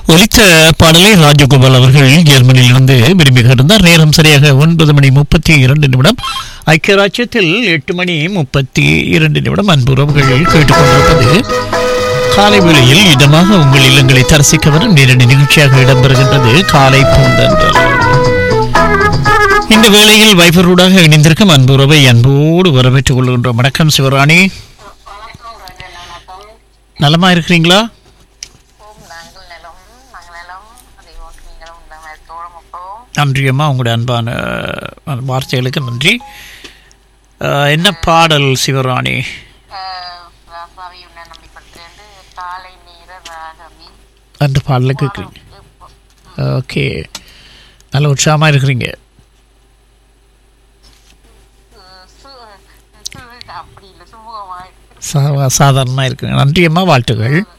ஒலித்த பாடலை ராஜகோபால் அவர்கள் ஜெர்மனியிலிருந்து விரும்பி இருந்தார் நேரம் சரியாக ஒன்பது மணி முப்பத்தி இரண்டு நிமிடம் ஐக்கிய ராஜ்யத்தில் எட்டு மணி முப்பத்தி இரண்டு நிமிடம் அன்பு உறவுகள் கேட்டுக்கொண்டிருப்பது காலை வேளையில் இதமாக உங்கள் இல்லங்களை தரிசிக்க வரும் நேரடி நிகழ்ச்சியாக இடம்பெறுகின்றது காலை பூந்தன்றல் இந்த வேளையில் வைபரூடாக இணைந்திருக்கும் அன்பு உறவை அன்போடு வரவேற்றுக் கொள்கின்றோம் வணக்கம் சிவராணி நலமா இருக்கிறீங்களா ஓம் நாங்கள் நலம் நாங்கள் நலம் அதை ஓட்டு நீங்களும் உள்ள மருத்துவம் அப்போம் நன்றி அம்மா உங்களுடைய அன்பான அஹ், வார்த்தைகளுக்கு நன்றி அஹ், என்ன பாடல் சிவராணி ராசாவி உன்னை நம்பிக்கொண்டு காலை நேர ராகமி அந்த பாடலை கேட்குறீங்க ஓகே நல்ல உற்சாகமாக இருக்கிறீங்க அப்படி இல்லை சுமூகமாக சா சாதாரணமாக இருக்குங்க நன்றி அம்மா வாழ்த்துகள்